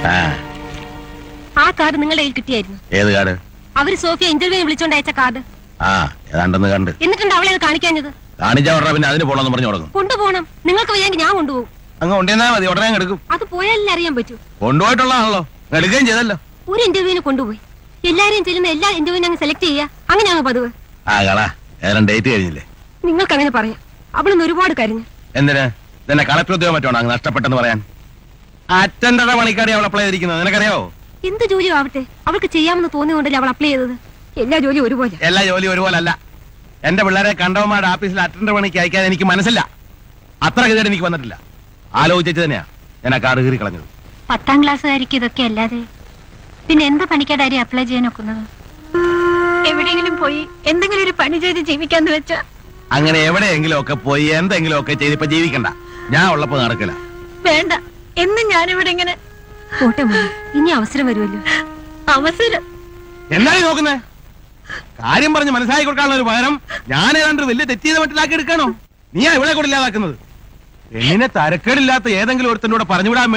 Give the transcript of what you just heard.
ആ ആ കാർഡ് നിങ്ങളുടെ കയ്യിൽ കിട്ടിയായിരുന്നു ഏത് കാട് അവര് സോഫിയ ഇന്റർവ്യൂവിന് വിളിച്ചോണ്ട് അയച്ച കാർഡ് ആ ഏതാണ്ടെന്ന് കണ്ട് എന്നിട്ടുണ്ട് അവളെ അത് കാണിക്കാഞ്ഞത് കാണിച്ചാ ഉടനെ പിന്നെ അതിന് പോണെന്ന് പറഞ്ഞു തുടങ്ങും കൊണ്ടുപോകണം നിങ്ങൾക്ക് വയ്യെങ്കിൽ ഞാൻ കൊണ്ടുപോകും അങ്ങ് കൊണ്ടുവന്നാ മതി ഉടനെ അങ്ങ് എടുക്കും അത് പോയാലല്ലേ അറിയാൻ പറ്റൂ കൊണ്ടുപോയിട്ടുള്ളതാണല്ലോ അങ്ങ് എടുക്കുകയും ചെയ്തല്ലോ ഒരു ഇന്റർവ്യൂവിന് കൊണ്ടുപോയി എല്ലാരെയും ചെല്ലുന്ന എല്ലാ ഇന്റർവ്യൂവിനും അങ്ങ് സെലക്ട് ചെയ്യുക അങ്ങനെയാണ് പതിവ് ആ കള ഏതാണ്ട് ഡേറ്റ് കഴിഞ്ഞില്ലേ നിങ്ങൾക്ക് അങ്ങനെ പറയാം അവളൊന്ന് ഒരുപാട് കരഞ്ഞു എന്തിന് ഇതെന്നെ കളക്ടർ ഉദ്യോഗം പറ്റുവാണോ അങ്ങ് നഷ്ടപ്പെട്ടെന്ന് പറയാൻ അറ്റൻഡറുടെ പണിക്കാരി അവൾ അപ്ലൈ ചെയ്തിരിക്കുന്നത് നിനക്കറിയാവോ എന്ത് ജോലിയും ആവട്ടെ അവൾക്ക് ചെയ്യാമെന്ന് തോന്നിയോണ്ടല്ലേ അവൾ അപ്ലൈ ചെയ്തത് എല്ലാ ജോലിയും ഒരുപോലെ എല്ലാ ജോലിയും ഒരുപോലല്ല എന്റെ പിള്ളേരെ കണ്ടവന്മാരുടെ ഓഫീസിൽ അറ്റൻഡർ പണിക്ക് അയക്കാൻ എനിക്ക് മനസ്സില്ല അത്ര ഗതികേട് എനിക്ക് വന്നിട്ടില്ല ആലോചിച്ചു തന്നെയാ ഞാൻ ആ കാർഡ് കീറി കളഞ്ഞത് പത്താം ക്ലാസ്സുകാരിക്ക് ഇതൊക്കെ അല്ലാതെ പിന്നെ എന്ത് പണിക്കാരി അപ്ലൈ ചെയ്യാൻ ഒക്കുന്നത് എവിടെയെങ്കിലും പോയി എന്തെങ്കിലും ഒരു പണി ചെയ്ത് ജീവിക്കാന്ന് വെച്ചാ അങ്ങനെ എവിടെയെങ്കിലും ഒക്കെ പോയി എന്തെങ്കിലും ഒക്കെ ചെയ്ത് ഇപ്പൊ ജീവിക്കണ്ട ഞാൻ ഉള്ളപ്പോ നടക്കില്ല വേണ്ട എന്നും ഞാനിവിടെ ഇങ്ങനെ പോട്ടെ മോനെ, ഇനി അവസരം വരുമല്ലോ അവസരം എന്താണ് നോക്കുന്നേ കാര്യം പറഞ്ഞ് മനസ്സിലാക്കി കൊടുക്കാനുള്ള ഒരു പകരം ഞാൻ ഏതാണ്ട് വലിയ തെറ്റ് ചെയ്ത മട്ടിലാക്കി എടുക്കണോ നീയാ ഇവിടെ കൂടെ ഇല്ലാതാക്കുന്നത് പെണ്ണിനെ തരക്കേടില്ലാത്ത ഏതെങ്കിലും ഒരുത്തനോട് പറഞ്ഞുവിടാൻ